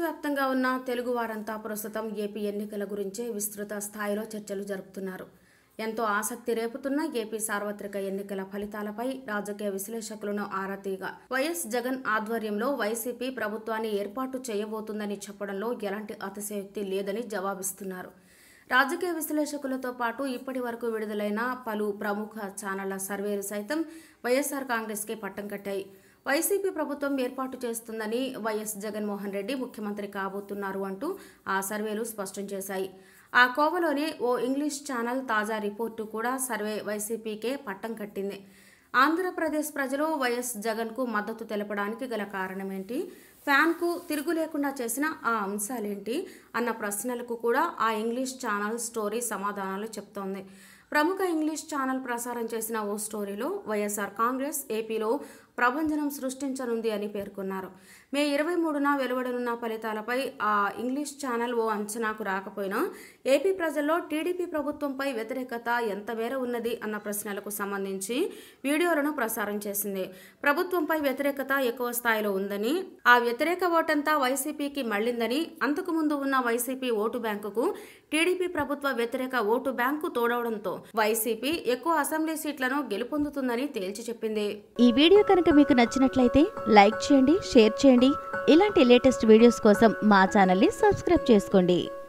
ప్రపంచవ్యాప్తంగా ఉన్న తెలుగు వారంతా ప్రస్తుతం ఏపీ ఎన్నికల గురించే విస్తృత స్థాయిలో చర్చలు జరుపుతున్నారు ఎంతో ఆసక్తి రేపుతున్న ఏపీ సార్వత్రిక ఎన్నికల ఫలితాలపై రాజకీయ విశ్లేషకులను ఆరాతీగా వైఎస్ జగన్ ఆధ్వర్యంలో వైసీపీ ప్రభుత్వాన్ని ఏర్పాటు చేయబోతుందని చెప్పడంలో ఎలాంటి అతిశయోక్తి లేదని జవాబిస్తున్నారు రాజకీయ విశ్లేషకులతో పాటు ఇప్పటి వరకు విడుదలైన పలు ప్రముఖ ఛానళ్ల సర్వేలు సైతం వైఎస్ఆర్ కాంగ్రెస్కే పట్టం కట్టాయి వైసీపీ ప్రభుత్వం ఏర్పాటు చేస్తుందని వైఎస్ జగన్మోహన్ రెడ్డి ముఖ్యమంత్రి కాబోతున్నారు అంటూ ఆ సర్వేలు స్పష్టం చేశాయి ఆ కోవలోనే ఓ ఇంగ్లీష్ ఛానల్ తాజా రిపోర్టు కూడా సర్వే వైసీపీకే పట్టం కట్టింది ఆంధ్రప్రదేశ్ ప్రజలు వైఎస్ జగన్కు మద్దతు తెలపడానికి గల కారణమేంటి ఫ్యాన్కు తిరుగు లేకుండా చేసిన ఆ అంశాలేంటి అన్న ప్రశ్నలకు కూడా ఆ ఇంగ్లీష్ ఛానల్ స్టోరీ సమాధానాలు చెప్తోంది ప్రముఖ ఇంగ్లీష్ ఛానల్ ప్రసారం చేసిన ఓ స్టోరీలో వైఎస్ఆర్ కాంగ్రెస్ ఏపీలో ప్రభంజనం సృష్టించనుంది అని పేర్కొన్నారు మే ఇరవై మూడున వెలువడనున్న ఫలితాలపై ఆ ఇంగ్లీష్ ఛానల్ ఓ అంచనాకు రాకపోయినా ఏపీ ప్రజల్లో టీడీపీ ప్రభుత్వంపై వ్యతిరేకత ఎంత మేర ఉన్నది అన్న ప్రశ్నలకు సంబంధించి వీడియోలను ప్రసారం చేసింది ప్రభుత్వంపై వ్యతిరేకత ఎక్కువ స్థాయిలో ఉందని ఆ వ్యతిరేక ఓటంతా వైసీపీకి మళ్లిందని అంతకుముందు ఉన్న వైసీపీ ఓటు బ్యాంకుకు టీడీపీ ప్రభుత్వ వ్యతిరేక ఓటు బ్యాంకు తోడవడంతో వైసీపీ ఎక్కువ అసెంబ్లీ సీట్లను గెలుపొందుతుందని తేల్చి చెప్పింది ఈ వీడియో కనుక మీకు నచ్చినట్లయితే లైక్ చేయండి షేర్ చేయండి ఇలాంటి లేటెస్ట్ వీడియోస్ కోసం మా ఛానల్ని సబ్స్క్రైబ్ చేసుకోండి